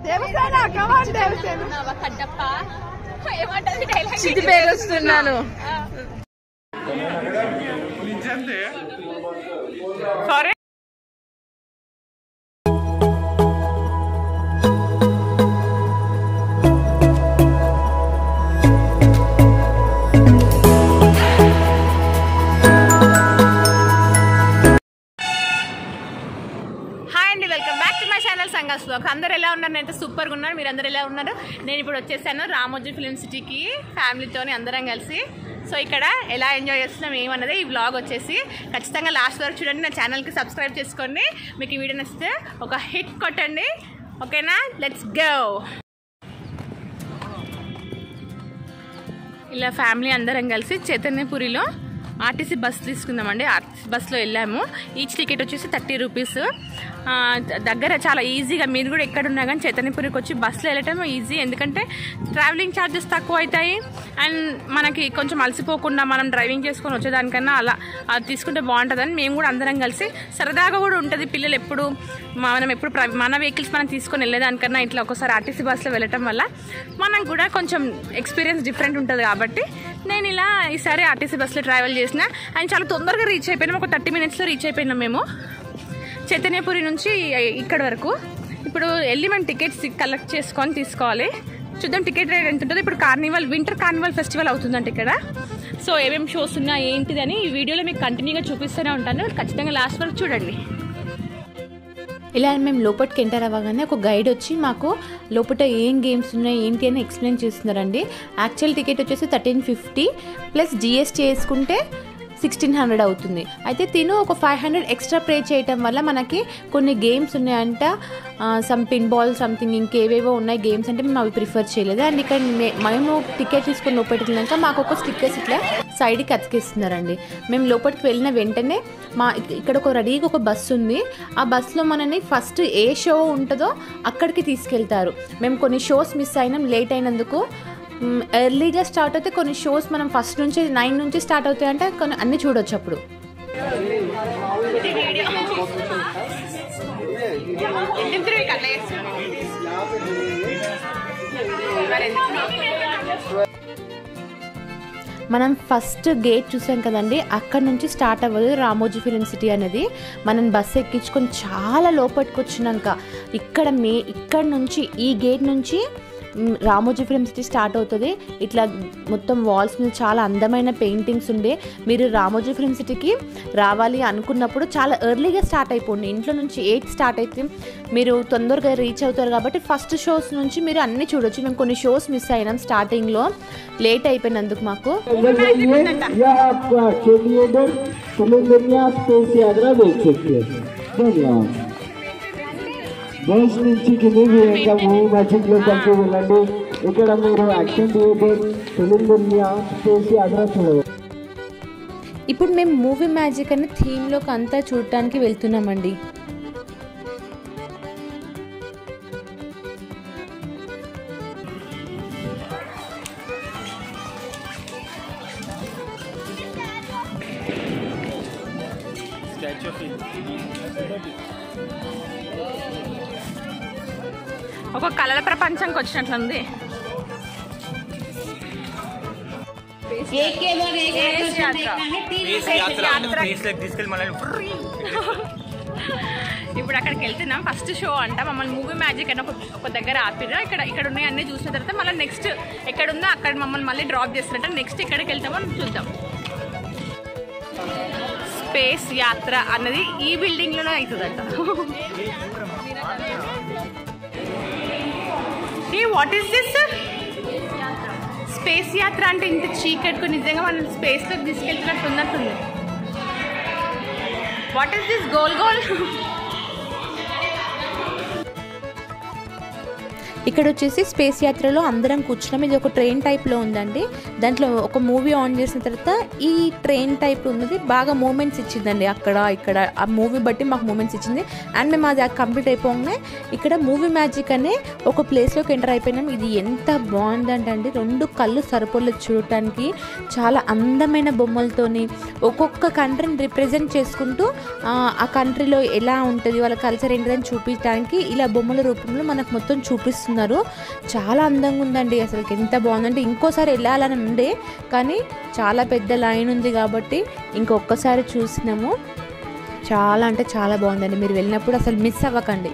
దేవసేన కమాన్ దేవసేన కడ్డప్ప ఏమంటది డైలాగ్ చితి పేరుస్తున్నాను సారీ హాయ్ అండి welcome back to my channel సంగస్ బ్లాగ్ అందరు ఎలా ఉన్నారు నేను సూపర్గా ఉన్నారు మీరు అందరు ఎలా ఉన్నారు నేను ఇప్పుడు వచ్చేసాను రామోజీ ఫిలిం సిటీకి ఫ్యామిలీతోని అందరం కలిసి సో ఇక్కడ ఎలా ఎంజాయ్ చేస్తున్నాం ఏమన్నది ఈ బ్లాగ్ వచ్చేసి ఖచ్చితంగా లాస్ట్ వరకు చూడండి నా ఛానల్కి సబ్స్క్రైబ్ చేసుకోండి మీకు ఈ వీడియో నచ్చితే ఒక హిట్ కొట్టండి ఓకేనా లెట్స్ గో ఇలా ఫ్యామిలీ అందరం కలిసి చైతన్యపురిలో ఆర్టీసీ బస్ తీసుకుందామండి ఆర్టీసీ బస్లో వెళ్ళాము ఈచ్ టికెట్ వచ్చేసి థర్టీ రూపీస్ ఆ, దగ్గర చాలా ఈజీగా మీరు కూడా ఎక్కడ ఉన్నా కానీ చైతన్యపురికి వచ్చి బస్సులో వెళ్ళటం ఈజీ ఎందుకంటే ట్రావెలింగ్ ఛార్జెస్ తక్కువ అవుతాయి అండ్ మనకి కొంచెం అలసిపోకుండా మనం డ్రైవింగ్ చేసుకొని వచ్చేదానికన్నా అలా అది తీసుకుంటే బాగుంటుందని మేము కూడా అందరం కలిసి సరదాగా కూడా ఉంటుంది పిల్లలు ఎప్పుడు మనం ఎప్పుడు ప్ర- మన వెహికల్స్ మనం తీసుకొని వెళ్ళేదానికన్నా ఇట్లా ఒకసారి ఆర్టీసీ బస్సులో వెళ్ళటం వల్ల మనం కూడా కొంచెం ఎక్స్పీరియన్స్ డిఫరెంట్ ఉంటుంది కాబట్టి నేను ఇలా ఈసారి ఆర్టీసీ బస్సులో ట్రావెల్ చేసిన అండ్ చాలా తొందరగా రీచ్ అయిపోయినాం ఒక థర్టీ మినిట్స్లో రీచ్ అయిపోయినాం మేము చైతన్యపురి నుంచి ఇక్కడ వరకు ఇప్పుడు వెళ్ళి మనం టికెట్స్ కలెక్ట్ చేసుకొని తీసుకోవాలి చూద్దాం టికెట్ రేట్ ఎంత ఉంటుందో ఇప్పుడు కార్నివల్ వింటర్ కార్నివల్ ఫెస్టివల్ అవుతుందంట ఇక్కడ సో ఏమేమి షోస్ ఉన్నాయి ఏంటిదని ఈ వీడియోలో మీకు కంటిన్యూగా చూపిస్తూనే ఉంటాను ఖచ్చితంగా లాస్ట్ వరకు చూడండి ఇలా మేము లోపలికి ఎంటర్ అవ్వగానే ఒక గైడ్ వచ్చి మాకు లోపల ఏం గేమ్స్ ఉన్నాయి ఏంటి అని ఎక్స్ప్లెయిన్ చేస్తున్నారండి యాక్చువల్ టికెట్ వచ్చేసి థర్టీన్ ఫిఫ్టీ ప్లస్ జిఎస్టీ వేసుకుంటే సిక్స్టీన్ హండ్రెడ్ అవుతుంది అయితే తిను ఒక ఫైవ్ హండ్రెడ్ ఎక్స్ట్రా పే చేయటం వల్ల మనకి కొన్ని గేమ్స్ ఉన్నాయంట సమ్ పిన్ బాల్ సంథింగ్ ఇంకేవేవో ఉన్నాయి గేమ్స్ అంటే మేము అవి ప్రిఫర్ చేయలేదు అండ్ ఇక్కడ నే- మేము టికెట్ తీసుకుని లోపలికి వెళ్ళాక మాకు ఒక స్టిక్కర్స్ ఇట్లా సైడ్కి అతికిస్తున్నారండి మేము లోపలికి వెళ్ళిన వెంటనే మా ఇక్- ఇక్కడ ఒక రెడీగా ఒక బస్సు ఉంది ఆ బస్సులో మనని ఫస్ట్ ఏ షో ఉంటుందో అక్కడికి తీసుకెళ్తారు మేము కొన్ని షోస్ మిస్ అయినాం లేట్ అయినందుకు మ్, ఎర్లీగా స్టార్ట్ అయితే కొన్ని షోస్ మనం ఫస్ట్ నుంచి నైన్ నుంచి స్టార్ట్ అవుతాయి అంటే కొన్ని అన్ని చూడొచ్చు అప్పుడు మనం ఫస్ట్ గేట్ చూసాం కదండి అక్కడ నుంచి స్టార్ట్ అవ్వదు రామోజీ ఫిలిం సిటీ అనేది మనం బస్సు ఎక్కించుకొని చాలా లోపలికి వచ్చినాక ఇక్కడ మే ఇక్కడ నుంచి ఈ గేట్ నుంచి మ్, రామోజీ ఫిలిం సిటీ స్టార్ట్ అవుతుంది ఇట్లా మొత్తం వాల్స్ మీద చాలా అందమైన పెయింటింగ్స్ ఉండే మీరు రామోజీ ఫిలిం సిటీకి రావాలి అనుకున్నప్పుడు చాలా ఎర్లీగా స్టార్ట్ అయిపోండి ఇంట్లో నుంచి ఎయిట్ స్టార్ట్ అయితే మీరు తొందరగా రీచ్ అవుతారు కాబట్టి ఫస్ట్ షోస్ నుంచి మీరు అన్ని చూడొచ్చు మేము కొన్ని షోస్ మిస్ అయినాం స్టార్టింగ్లో లేట్ అయిపోయినందుకు మాకు यह आपका चेलिएडर फिल्म स्पेस यात्रा देख सकते हैं धन्यवाद బస్ నుంచి కిందికి ఇంకా మూవీ మ్యాజిక్ లో కలిసి వెళ్ళండి ఇక్కడ మీరు action theatre film Duniya space Yatra చూడవచ్చు ఇప్పుడు మేము మూవీ మ్యాజిక్ అనే థీమ్లోకి అంతా చూడటానికి వెళ్తున్నామండి ఒక కళల ప్రపంచంకి వచ్చినట్లుంది స్పేస్ యాత్ర. యాత్ర. ఇప్పుడు అక్కడికి వెళ్తున్నాం ఫస్ట్ షో అంట మమ్మల్ని మూవీ మ్యాజిక్ అని ఒక ఒక దగ్గర ఆపిర్రు ఇక్కడ ఇక్కడ ఉన్నాయి అన్ని చూసిన తర్వాత మళ్ళీ నెక్స్ట్ ఎక్కడ ఉందో అక్కడ మమ్మల్ని మళ్ళీ డ్రాప్ చేస్తారంట నెక్స్ట్ ఎక్కడికి వెళ్తామో చూద్దాం స్పేస్ యాత్ర అన్నది ఈ బిల్డింగ్ లోనే అవుతుందంట ah what is this space Yatra అంటే ఇంత చీకటికి నిజంగా మనం స్పేస్లోకి తీసుకెళ్తున్నట్టు ఉన్నట్టుంది what is this goal goal ఇక్కడ వచ్చేసి స్పేస్ యాత్రలో అందరం కూర్చున్నాం ఇది ఒక ట్రైన్ టైప్లో ఉందండి దాంట్లో ఒక మూవీ ఆన్ చేసిన తర్వాత ఈ ట్రైన్ టైప్ ఉన్నది బాగా మూమెంట్స్ ఇచ్చిందండి అక్కడ ఇక్కడ ఆ మూవీ బట్టి మాకు మూమెంట్స్ ఇచ్చింది అండ్ మేము అది కంప్లీట్ అయిపోగానే ఇక్కడ మూవీ మ్యాజిక్ అనే ఒక ప్లేస్లోకి ఎంటర్ అయిపోయినాం ఇది ఎంత బాగుందంటే అండి రెండు కళ్ళు సరిపోలేదు చూడటానికి చాలా అందమైన బొమ్మలతోని ఒక్కొక్క కంట్రీని రిప్రజెంట్ చేసుకుంటూ ఆ, ఆ కంట్రీలో ఎలా ఉంటుంది వాళ్ళ కల్చర్ ఏంటిదని చూపించడానికి ఇలా బొమ్మల రూపంలో మనకు మొత్తం చూపిస్తున్నారు చాలా అందంగా ఉందండి అసలు ఎంత బాగుందంటే ఇంకోసారి వెళ్ళాలని ఉండే కానీ చాలా పెద్ద లైన్ ఉంది కాబట్టి ఇంకొకసారి చూసినాము చాలా అంటే చాలా బాగుందండి మీరు వెళ్ళినప్పుడు అసలు మిస్ అవ్వకండి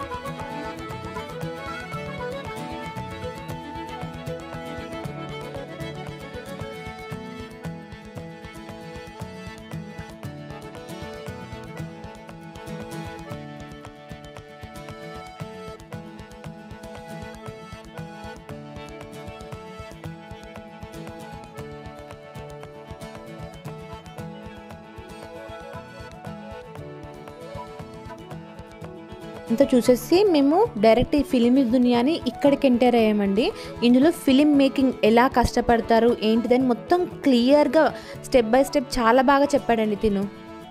అంతా చూసేసి మేము డైరెక్ట్ ఈ ఫిలిం దునియాని ఇక్కడికి ఎంటర్ అయ్యామండి ఇందులో ఫిలిం మేకింగ్ ఎలా కష్టపడతారు ఏంటిదని మొత్తం క్లియర్గా స్టెప్ బై స్టెప్ చాలా బాగా చెప్పాడండి తిను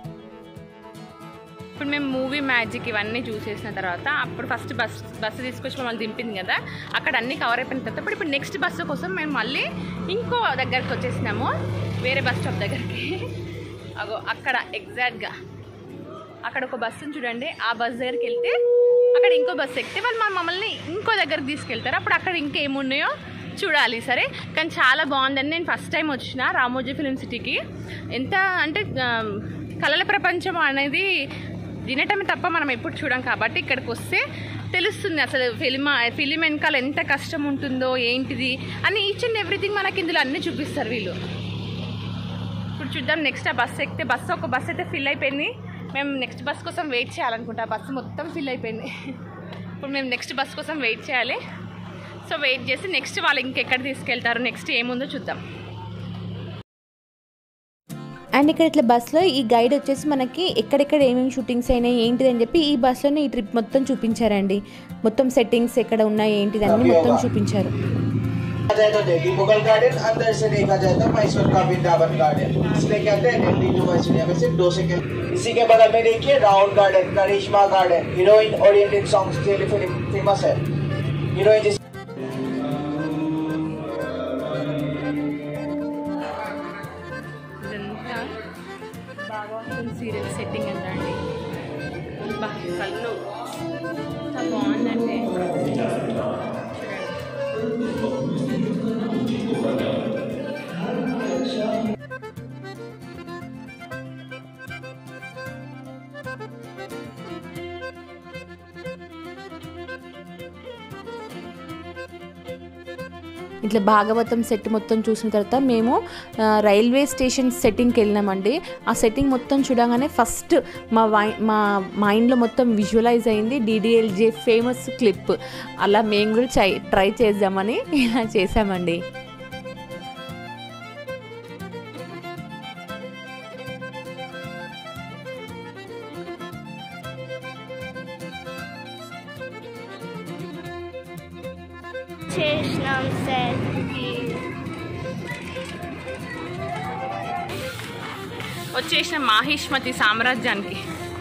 ఇప్పుడు మేము మూవీ మ్యాజిక్ ఇవన్నీ చూసేసిన తర్వాత అప్పుడు ఫస్ట్ బస్ బస్సు తీసుకొచ్చి మమ్మల్ని దింపింది కదా అక్కడ అన్నీ కవర్ అయిపోయిన తర్వాత ఇప్పుడు ఇప్పుడు నెక్స్ట్ బస్సు కోసం మేము మళ్ళీ ఇంకో దగ్గరికి వచ్చేసినాము వేరే బస్ స్టాప్ దగ్గరికి అగో అక్కడ ఎగ్జాక్ట్గా అక్కడ ఒక బస్సును చూడండి ఆ బస్ దగ్గరికి వెళ్తే అక్కడ ఇంకో బస్సు ఎక్కితే వాళ్ళు మన మమ్మల్ని ఇంకో దగ్గరికి తీసుకెళ్తారు అప్పుడు అక్కడ ఇంకేమున్నాయో చూడాలి సరే కానీ చాలా బాగుందండి నేను ఫస్ట్ టైం వచ్చిన రామోజీ ఫిలిం సిటీకి ఎంత అంటే ఆ, కళల ప్రపంచం అనేది వినటమే తప్ప మనం ఎప్పుడు చూడం కాబట్టి ఇక్కడికి వస్తే తెలుస్తుంది అసలు ఫిలిం ఫిలిం వెనకాల ఎంత కష్టం ఉంటుందో ఏంటిది అని ఈచ్ అండ్ ఎవ్రీథింగ్ మనకి ఇందులో అన్నీ చూపిస్తారు వీళ్ళు ఇప్పుడు చూద్దాం నెక్స్ట్ ఆ బస్సు ఎక్కితే బస్సు ఒక బస్సు అయితే ఫిల్ అయిపోయింది మేము నెక్స్ట్ బస్ కోసం వెయిట్ చేయాలనుకుంటా ఆ బస్సు మొత్తం ఫిల్ అయిపోయింది ఇప్పుడు మేము నెక్స్ట్ బస్ కోసం వెయిట్ చేయాలి సో వెయిట్ చేసి నెక్స్ట్ వాళ్ళు ఇంకెక్కడ తీసుకెళ్తారు నెక్స్ట్ ఏముందో చూద్దాం అండ్ ఇక్కడ ఇట్లా బస్సులో ఈ గైడ్ వచ్చేసి మనకి ఎక్కడెక్కడ ఏమేమి షూటింగ్స్ అయినాయి ఏంటిది అని చెప్పి ఈ బస్సులోనే ఈ ట్రిప్ మొత్తం చూపించారండి మొత్తం సెట్టింగ్స్ ఎక్కడ ఉన్నాయి ఏంటిది అన్ని మొత్తం చూపించారు देखा जाए तो देवी मुगल गार्डन अंदर से देखा जाए तो मैसूर का वृंदावन गार्डन इसलिए कहते हैं दिल्ली टू मैसूर यहाँ में सिर्फ दो सेकंड इसी के बगल में देखिए round garden Karishma garden heroine oriented songs के लिए फिल्म फेमस है हीरोइन जिस ఇదంతా బాగా ఉంటుంది సీరియల్ సెట్టింగ్ అంతా అండి బా కళ్ళు ఎంత బాగుందండి చూడండి ఇట్లా భాగవతం సెట్ మొత్తం చూసిన తర్వాత మేము ఆ, రైల్వే స్టేషన్ సెట్టింగ్కి వెళ్ళినామండి ఆ సెట్టింగ్ మొత్తం చూడగానే ఫస్ట్ మా వై మా మైండ్లో మొత్తం విజువలైజ్ అయింది డిడిఎల్జే ఫేమస్ క్లిప్ అలా మేము కూడా ట్రై ట్రై చేద్దామని ఇలా చేసామండి చేసినాం సెట్కి వచ్చేసిన మాహిష్మతి సామ్రాజ్యానికి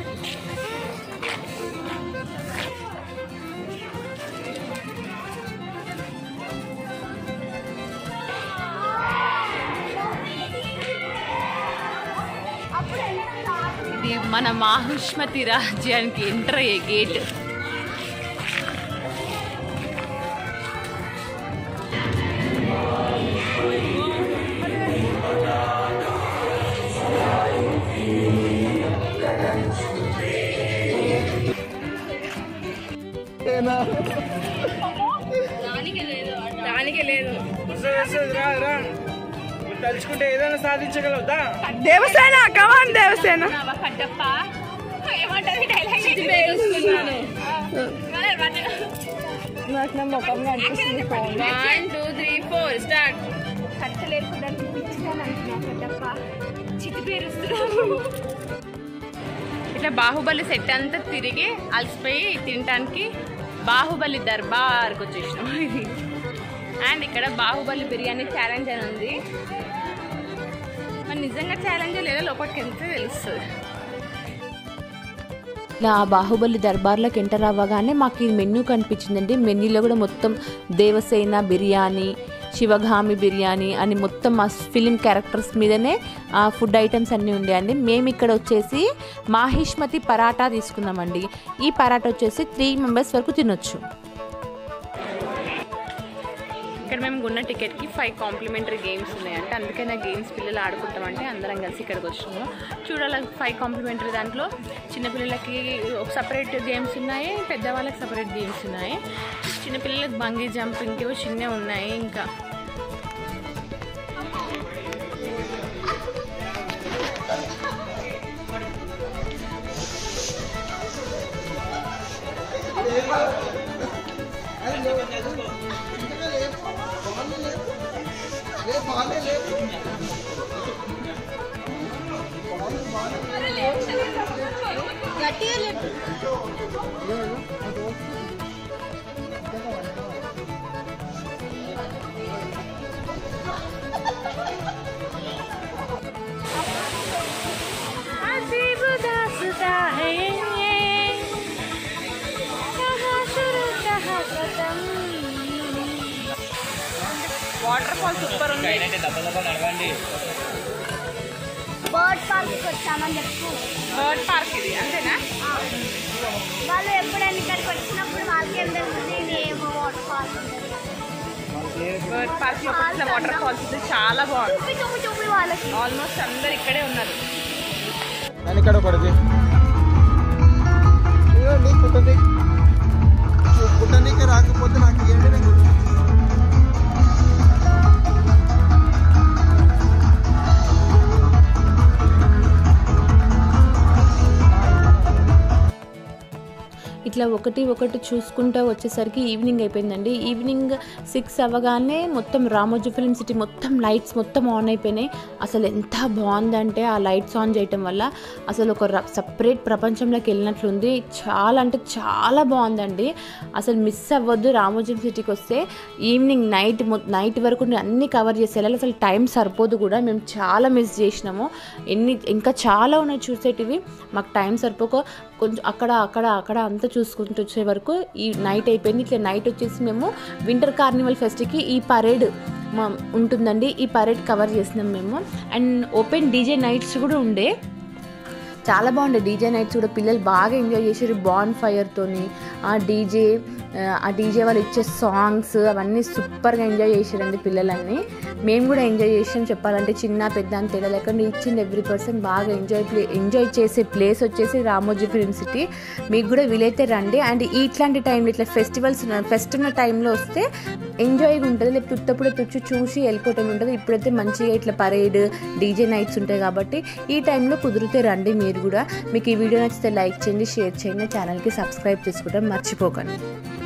ఇది మన మాహిష్మతి రాజ్యానికి ఎంటర్ అయ్యే గేట్ దానికి లేదు తలుచుకుంటే ఏదైనా సాధించగలవుదా దేవసేన కమాన్ దేవసేన కట్టప్ప ఏమంటది డైలాగ్ నాకు నా ముఖం కనిపిస్తుంది one two three four start కట్టలేకుండా పిచ్చిదాని అంటున్నా కట్టప్ప చితి పేరుస్తున్నాను ఇట్లా బాహుబలి సెట్ అంతా తిరిగి అలసిపోయి తినడానికి బాహుబలి దర్బార్కి వచ్చేసినాం అండ్ ఇక్కడ బాహుబలి బిర్యానీ ఛాలెంజ్ అని ఉంది మరి నిజంగా ఛాలెంజ్ లేదో లోపలికి వెళ్తే తెలుస్తుంది ఇలా ఆ బాహుబలి దర్బార్లోకి ఎంటర్ అవ్వగానే మాకు ఈ మెన్యూ కనిపించిందండి మెన్యూలో కూడా మొత్తం దేవసేన బిర్యానీ శివగామి బిర్యానీ అని మొత్తం ఆ ఫిలిం క్యారెక్టర్స్ మీదనే ఆ ఫుడ్ ఐటమ్స్ అన్నీ ఉండేయండి మేము ఇక్కడ వచ్చేసి మాహిష్మతి పరాటా తీసుకున్నామండి ఈ పరాటా వచ్చేసి త్రీ మెంబర్స్ వరకు తినొచ్చు ఇక్కడ మేము కొన్న టికెట్కి ఫైవ్ కాంప్లిమెంటరీ గేమ్స్ ఉన్నాయంటే అందుకే నా గేమ్స్ పిల్లలు ఆడుకుంటామంటే అందరం కలిసి ఇక్కడికి వచ్చినాము చూడాలి ఫైవ్ కాంప్లిమెంటరీ దాంట్లో చిన్నపిల్లలకి ఒక సపరేట్ గేమ్స్ ఉన్నాయి పెద్దవాళ్ళకి సపరేట్ గేమ్స్ ఉన్నాయి చిన్నపిల్లలకి బంగీ జంపింగ్ చిన్నవి ఉన్నాయి ఇంకా వాటర్ ఫాల్ సూపర్ ఉంది బర్డ్ పార్క్ వచ్చామని చెప్పు బర్డ్ పార్క్ ఇది అంతేనా వాళ్ళు ఎప్పుడైనా ఇక్కడికి వచ్చినప్పుడు వాళ్ళకేం తెలుస్తుంది ఇది ఏమో వాటర్ ఫాల్స్ బర్డ్ పార్క్ లో వచ్చిన వాటర్ ఫాల్స్ ఇది చాలా బాగుంది చూపి చూపి చూపి వాళ్ళకి ఆల్మోస్ట్ అందరు ఇక్కడే ఉన్నారు నేను ఇక్కడ ఒకటి ఇవ్వండి కుట్టని కుట్టనీకి రాకపోతే నాకు ఇవ్వండి నేను కుట్టుకుంటాను. ఇట్లా ఒకటి ఒకటి చూసుకుంటూ వచ్చేసరికి ఈవినింగ్ అయిపోయిందండి ఈవినింగ్ సిక్స్ అవ్వగానే మొత్తం రామోజీ ఫిల్మ్ సిటీ మొత్తం లైట్స్ మొత్తం ఆన్ అయిపోయినాయి అసలు ఎంత బాగుందంటే ఆ లైట్స్ ఆన్ చేయటం వల్ల అసలు ఒక సపరేట్ ప్రపంచంలోకి వెళ్ళినట్లుంది చాలా అంటే చాలా బాగుందండి అసలు మిస్ అవ్వద్దు రామోజీ సిటీకి వస్తే ఈవినింగ్ నైట్ నైట్ వరకు నేను అన్ని కవర్ చేసి వెళ్ళాలి అసలు టైం సరిపోదు కూడా మేము చాలా మిస్ చేసినాము ఎన్ని ఇంకా చాలా ఉన్నాయి చూసేటివి మాకు టైం సరిపోక కొంచెం అక్కడ అక్కడ అక్కడ అంతా చూసుకుంటూ వచ్చే వరకు ఈ నైట్ అయిపోయింది ఇట్లా నైట్ వచ్చేసి మేము వింటర్ కార్నివల్ ఫెస్ట్కి ఈ పరేడ్ మా ఉంటుందండి ఈ పరేడ్ కవర్ చేసినాం మేము అండ్ ఓపెన్ డీజే నైట్స్ కూడా ఉండే చాలా బాగుండే డీజే నైట్స్ కూడా పిల్లలు బాగా ఎంజాయ్ చేసారు బాన్ ఫైర్తోని ఆ డీజే ఆ డీజే వాళ్ళు ఇచ్చే సాంగ్స్ అవన్నీ సూపర్గా ఎంజాయ్ చేసారండి పిల్లలన్నీ మేము కూడా ఎంజాయ్ చేసాం చెప్పాలంటే చిన్న పెద్ద అని తేడా లేకుండా ఇచ్చింది ఎవ్రీ పర్సన్ బాగా ఎంజాయ్ ప్లే ఎంజాయ్ చేసే ప్లేస్ వచ్చేసి రామోజీ ఫిల్మ్ సిటీ మీకు కూడా వీలైతే రండి అండ్ ఇట్లాంటి టైంలో ఇట్లా ఫెస్టివల్స్ ఫెస్ట్ ఉన్న టైంలో వస్తే ఎంజాయ్గా ఉంటుంది లేకపోతే ఉత్తప్పుడే తుచ్చు చూసి వెళ్ళిపోవటం ఉంటుంది ఇప్పుడైతే మంచిగా ఇట్లా పరేడ్ డీజే నైట్స్ ఉంటాయి కాబట్టి ఈ టైంలో కుదిరితే రండి మీరు కూడా మీకు ఈ వీడియో నచ్చితే లైక్ చేయండి షేర్ చేయండి ఛానల్కి సబ్స్క్రైబ్ చేసుకోవడం మర్చిపోకండి